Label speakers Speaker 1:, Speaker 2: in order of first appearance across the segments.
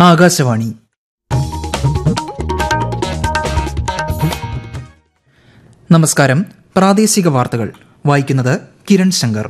Speaker 1: ആകാശവാണി നമസ്കാരം പ്രാദേശിക വാർത്തകൾ വായിക്കുന്നത് കിരൺ ശങ്കർ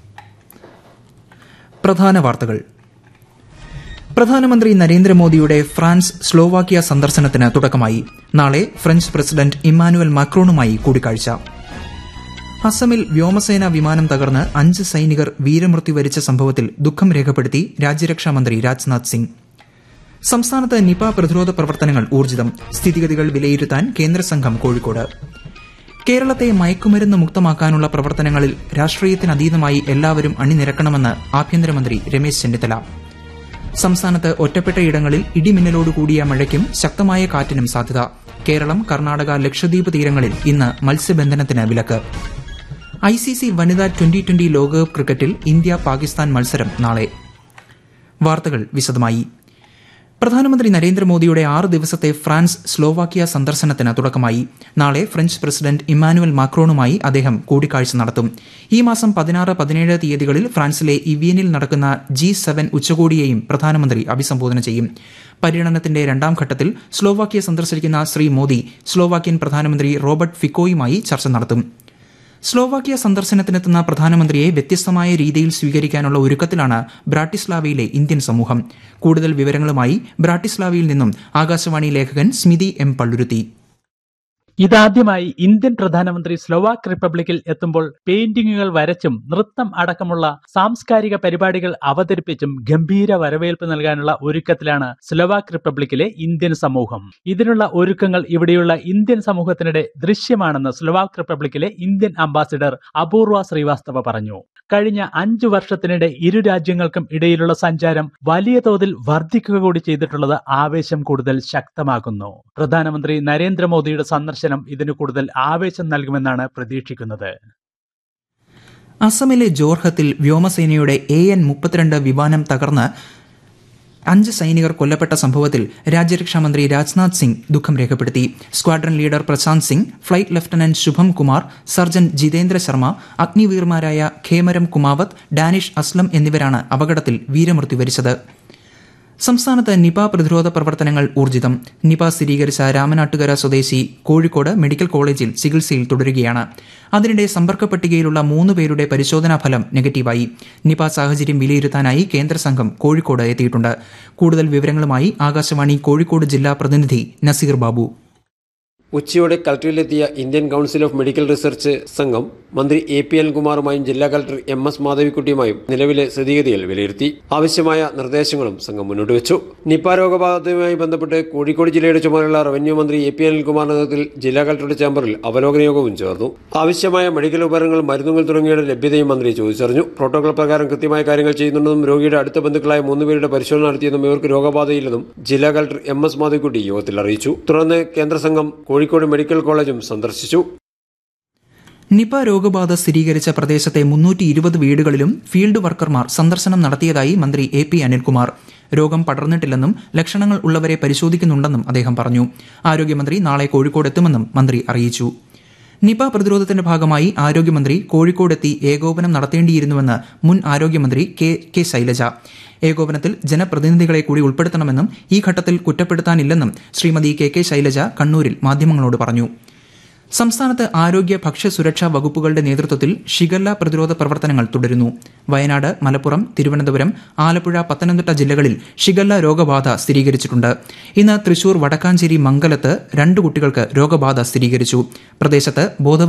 Speaker 1: പ്രധാന വാർത്തകൾ പ്രധാനമന്ത്രി നരേന്ദ്രമോദിയുടെ ഫ്രാൻസ് സ്ലോവാക്യ സന്ദർശനത്തിന് തുടക്കമായി നാളെ ഫ്രഞ്ച് പ്രസിഡന്റ് ഇമ്മാനുവൽ മാക്രോണുമായി കൂടിക്കാഴ്ച അസമിൽ വ്യോമസേന വിമാനം തകർന്ന് അഞ്ച് സൈനികർ വീരമൃത്യു വരിച്ച സംഭവത്തിൽ ദുഃഖം രേഖപ്പെടുത്തി രാജ്യരക്ഷാമന്ത്രി രാജ്നാഥ് സിംഗ് സംസ്ഥാനത്ത് നിപ പ്രതിരോധ പ്രവർത്തനങ്ങൾ ഊർജിതം സ്ഥിതിഗതികൾ വിലയിരുത്താൻ കേന്ദ്രസംഘം കോഴിക്കോട് കേരളത്തെ മയക്കുമരുന്ന് മുക്തമാക്കാനുള്ള പ്രവർത്തനങ്ങളിൽ രാഷ്ട്രീയത്തിനതീതമായി എല്ലാവരും അണിനിരക്കണമെന്ന് ആഭ്യന്തരമന്ത്രി രമേശ് ചെന്നിത്തല സംസ്ഥാനത്ത് ഒറ്റപ്പെട്ടയിടങ്ങളിൽ ഇടിമിന്നലോടുകൂടിയ മഴയ്ക്കും ശക്തമായ കാറ്റിനും സാധ്യത കേരളം കർണാടക ലക്ഷദ്വീപ് തീരങ്ങളിൽ ഇന്ന് മത്സ്യബന്ധനത്തിന് വിലക്ക് ഐസിസി വനിതാ ട്വന്റി ട്വന്റി ലോകകപ്പ് ക്രിക്കറ്റിൽ ഇന്ത്യ പാകിസ്ഥാൻ മത്സരം നാളെ വാർത്തകൾ വിശദമായി പ്രധാനമന്ത്രി നരേന്ദ്രമോദിയുടെ ആറ് ദിവസത്തെ ഫ്രാൻസ് സ്ലോവാക്യ സന്ദർശനത്തിന് തുടക്കമായി നാളെ ഫ്രഞ്ച് പ്രസിഡന്റ് ഇമ്മാനുവൽ മാക്രോണുമായി അദ്ദേഹം കൂടിക്കാഴ്ച നടത്തും ഈ മാസം പതിനാറ് പതിനേഴ് തീയതികളിൽ ഫ്രാൻസിലെ ഇവിയനിൽ നടക്കുന്ന ജി സെവൻ ഉച്ചകോടിയെയും പ്രധാനമന്ത്രി അഭിസംബോധന ചെയ്യും പര്യടനത്തിന്റെ രണ്ടാം ഘട്ടത്തിൽ സ്ലോവാക്യ സന്ദർശിക്കുന്ന ശ്രീ മോദി സ്ലോവാക്യൻ പ്രധാനമന്ത്രി റോബർട്ട് ഫിക്കോയുമായി ചർച്ച നടത്തും സ്ലോവാക്യ സന്ദർശനത്തിനെത്തുന്ന പ്രധാനമന്ത്രിയെ വ്യത്യസ്തമായ രീതിയിൽ സ്വീകരിക്കാനുള്ള ഒരുക്കത്തിലാണ് ബ്രാട്ടിസ്ലാവയിലെ ഇന്ത്യൻ സമൂഹം കൂടുതൽ വിവരങ്ങളുമായി ബ്രാട്ടിസ്ലാവയിൽ നിന്നും ആകാശവാണി ലേഖകൻ സ്മിതി എം പള്ളുരുത്തി
Speaker 2: ഇതാദ്യമായി ഇന്ത്യൻ പ്രധാനമന്ത്രി സ്ലോവാക്ക് റിപ്പബ്ലിക്കിൽ എത്തുമ്പോൾ പെയിന്റിങ്ങുകൾ വരച്ചും നൃത്തം അടക്കമുള്ള സാംസ്കാരിക പരിപാടികൾ അവതരിപ്പിച്ചും ഗംഭീര വരവേൽപ്പ് നൽകാനുള്ള ഒരുക്കത്തിലാണ് സ്ലോവാക്ക് റിപ്പബ്ലിക്കിലെ ഇന്ത്യൻ സമൂഹം ഇതിനുള്ള ഒരുക്കങ്ങൾ ഇവിടെയുള്ള ഇന്ത്യൻ സമൂഹത്തിനിടെ ദൃശ്യമാണെന്ന് സ്ലോവാക്ക് റിപ്പബ്ലിക്കിലെ ഇന്ത്യൻ അംബാസിഡർ അപൂർവ ശ്രീവാസ്തവ പറഞ്ഞു കഴിഞ്ഞ അഞ്ചു വർഷത്തിനിടെ ഇരു രാജ്യങ്ങൾക്കും ഇടയിലുള്ള സഞ്ചാരം വലിയ തോതിൽ വർദ്ധിക്കുക കൂടി ചെയ്തിട്ടുള്ളത് ആവേശം കൂടുതൽ ശക്തമാക്കുന്നു പ്രധാനമന്ത്രി നരേന്ദ്രമോദിയുടെ സന്ദർശനം ഇതിന് കൂടുതൽ ആവേശം നൽകുമെന്നാണ് പ്രതീക്ഷിക്കുന്നത്
Speaker 1: അസമിലെ ജോർഹത്തിൽ വ്യോമസേനയുടെ എ എൻ മുപ്പത്തിരണ്ട് വിമാനം തകർന്ന് അഞ്ച് സൈനികർ കൊല്ലപ്പെട്ട സംഭവത്തിൽ രാജ്യരക്ഷാമന്ത്രി രാജ്നാഥ് സിംഗ് ദുഃഖം രേഖപ്പെടുത്തി squadron leader Prashant Singh flight lieutenant Shubham Kumar surgeon Jitendra Sharma അഗ്നിവീർമാരായ ഖേമരം കുമാവത്ത് ഡാനിഷ് അസ്ലം എന്നിവരാണ് അപകടത്തിൽ വീരമൃത്യു വരിച്ചത് സംസ്ഥാനത്ത് നിപ പ്രതിരോധ പ്രവർത്തനങ്ങൾ ഊർജിതം നിപ സ്ഥിരീകരിച്ച രാമനാട്ടുകര സ്വദേശി കോഴിക്കോട് മെഡിക്കൽ കോളേജിൽ ചികിത്സയിൽ തുടരുകയാണ് അതിനിടെ സമ്പർക്ക പട്ടികയിലുള്ള മൂന്ന് പേരുടെ പരിശോധനാ ഫലം നെഗറ്റീവായി നിപ സാഹചര്യം വിലയിരുത്താനായി കേന്ദ്ര സംഘം കോഴിക്കോട് എത്തിയിട്ടുണ്ട് കൂടുതൽ വിവരങ്ങളുമായി ആകാശവാണി കോഴിക്കോട് ജില്ലാ പ്രതിനിധി നസീർ ബാബു
Speaker 3: ഉച്ചയോടെ കളക്ടറിലെത്തിയ Indian council of medical research സംഘം മന്ത്രി എ പി അനിൽകുമാറുമായും ജില്ലാ കളക്ടർ എം എസ് മാധവിക്കുട്ടിയുമായും നിലവിലെ സ്ഥിതിഗതികൾ വിലയിരുത്തി ആവശ്യമായ നിർദ്ദേശങ്ങളും സംഘം മുന്നോട്ട് വെച്ചു നിപ രോഗബാധയുമായി ബന്ധപ്പെട്ട് കോഴിക്കോട് ജില്ലയുടെ ചുമതലയുള്ള റവന്യൂ മന്ത്രി എ പി അനിൽകുമാറിന്റെ നേതൃത്വത്തിൽ ജില്ലാ കളക്ടറുടെ ചേംബറിൽ അവലോകന യോഗവും ചേർന്നു ആവശ്യമായ മെഡിക്കൽ ഉപകരണങ്ങൾ മരുന്നുകൾ തുടങ്ങിയവയുടെ ലഭ്യതയും മന്ത്രി ചോദിച്ചറിഞ്ഞു പ്രോട്ടോകോൾ പ്രകാരം കൃത്യമായ കാര്യങ്ങൾ ചെയ്യുന്നുണ്ടെന്നും രോഗിയുടെ അടുത്ത ബന്ധുക്കളായ മൂന്നുപേരുടെ പരിശോധന നടത്തിയെന്നും ഇവർക്ക് രോഗബാധയില്ലെന്നും ജില്ലാ കളക്ടർ എം എസ് മാധവിക്കുട്ടി യോഗത്തിൽ അറിയിച്ചു തുടർന്ന് കേന്ദ്ര സംഘം കോഴിക്കോട് മെഡിക്കൽ കോളേജും സന്ദർശിച്ചു
Speaker 1: നിപ രോഗബാധ സ്ഥിരീകരിച്ച പ്രദേശത്തെ മുന്നൂറ്റി ഇരുപത് വീടുകളിലും ഫീൽഡ് വർക്കർമാർ സന്ദർശനം നടത്തിയതായി മന്ത്രി എ പി അനിൽകുമാർ രോഗം പടർന്നിട്ടില്ലെന്നും ലക്ഷണങ്ങൾ ഉള്ളവരെ പരിശോധിക്കുന്നുണ്ടെന്നും അദ്ദേഹം പറഞ്ഞു ആരോഗ്യമന്ത്രി നാളെ കോഴിക്കോട് എത്തുമെന്നും മന്ത്രി അറിയിച്ചു നിപ പ്രതിരോധത്തിന്റെ ഭാഗമായി ആരോഗ്യമന്ത്രി കോഴിക്കോടെത്തി ഏകോപനം നടത്തേണ്ടിയിരുന്നുവെന്ന് മുൻ ആരോഗ്യമന്ത്രി കെ കെ ശൈലജ ഏകോപനത്തിൽ ജനപ്രതിനിധികളെ കൂടി ഉൾപ്പെടുത്തണമെന്നും ഈ ഘട്ടത്തിൽ കുറ്റപ്പെടുത്താനില്ലെന്നും ശ്രീമതി കെ കെ ശൈലജ കണ്ണൂരിൽ മാധ്യമങ്ങളോട് പറഞ്ഞു സംസ്ഥാനത്ത് ആരോഗ്യ ഭക്ഷ്യസുരക്ഷാ വകുപ്പുകളുടെ നേതൃത്വത്തിൽ ഷിഗല്ല പ്രതിരോധ പ്രവർത്തനങ്ങൾ തുടരുന്നു വയനാട് മലപ്പുറം തിരുവനന്തപുരം ആലപ്പുഴ പത്തനംതിട്ട ജില്ലകളിൽ ഷിഗല്ല രോഗബാധ സ്ഥിരീകരിച്ചിട്ടുണ്ട് ഇന്ന് തൃശൂർ വടക്കാഞ്ചേരി മംഗലത്ത് രണ്ട് കുട്ടികൾക്ക് രോഗബാധ സ്ഥിരീകരിച്ചു പ്രദേശത്ത് ബോധ